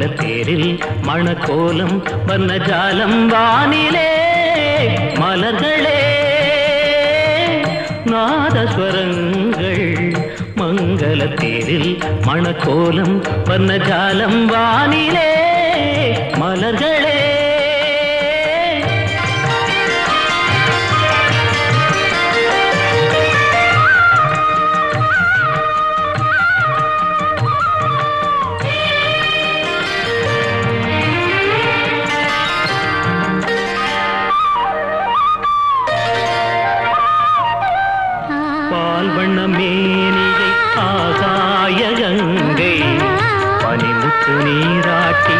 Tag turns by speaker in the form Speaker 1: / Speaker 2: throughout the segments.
Speaker 1: தேரில் மணக்கோலம் வர்ணஜாலம் வானிலே மலர்களே நாதஸ்வரங்கள் மங்கள தேரில் மணக்கோலம் வர்ணஜாலம் வானிலே மலர்களே பால் வண்ண மேனியை ஆகாய கங்கை பனிமுத்து நீராட்டி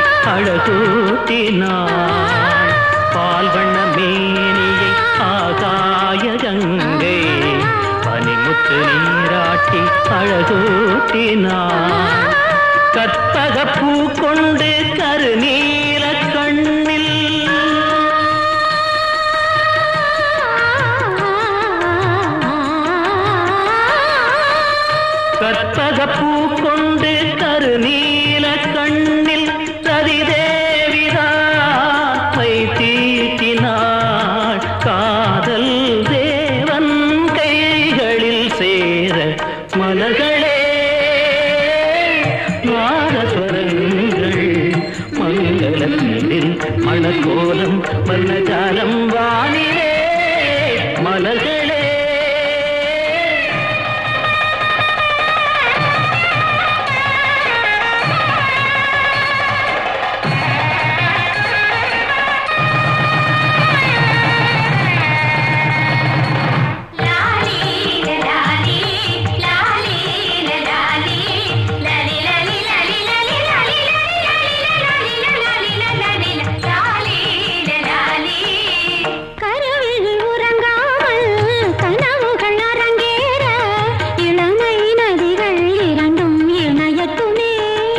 Speaker 1: அழகூட்டினாள் பால் வண்ண மேனியை ஆகாய கங்கை பனிமுத்து நீராட்டி அழகூட்டினாள் கற்பக பூ கொண்டு கருநீல கண்ணில் கற்பக பூ கொண்டு கருநீல கண்ணில் ரதிதேவிதான் மை தீட்டினாள் காதல் தேவன் கைகளில் சேர மலர்களே நாதஸ்வரங்கள் மங்களத்தில் மணக்கோலம் மன்னஜாலம் வானிலே மலர்களே
Speaker 2: லாலி லாலி லாலி லாலி லாலி லாலி லாலி லாலி லாலி லாலி லாலி லாலி லாலி கருவில் உறங்காமல் கனவுகள் அரங்கேற இளமை நதிகள் இரண்டும் இணையட்டுமே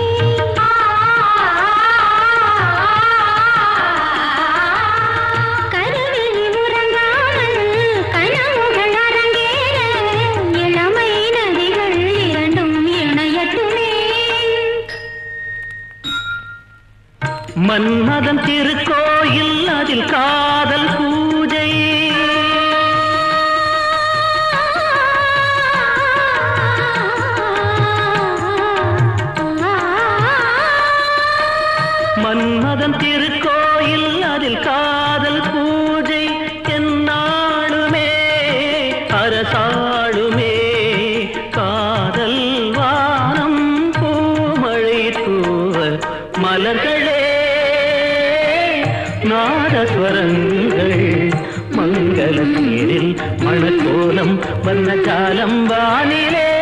Speaker 2: கருவில் உறங்காமல் கனவுகள் அரங்கேற இளமை நதிகள் இரண்டும் இணையட்டுமே
Speaker 1: மன்மதன் திருக்கோயில் அதில் காதல் பூஜை மன்மதன் திருக்கோயில் அதில் காதல் பூஜை என்னாளுமே அரசாளுமே காதல் வானம் பூமழை தூவ மலர்களே நாதஸ்வரங்கள் மங்கள தேரில் மணக்கோலம் வண்ண காலம் வானிலே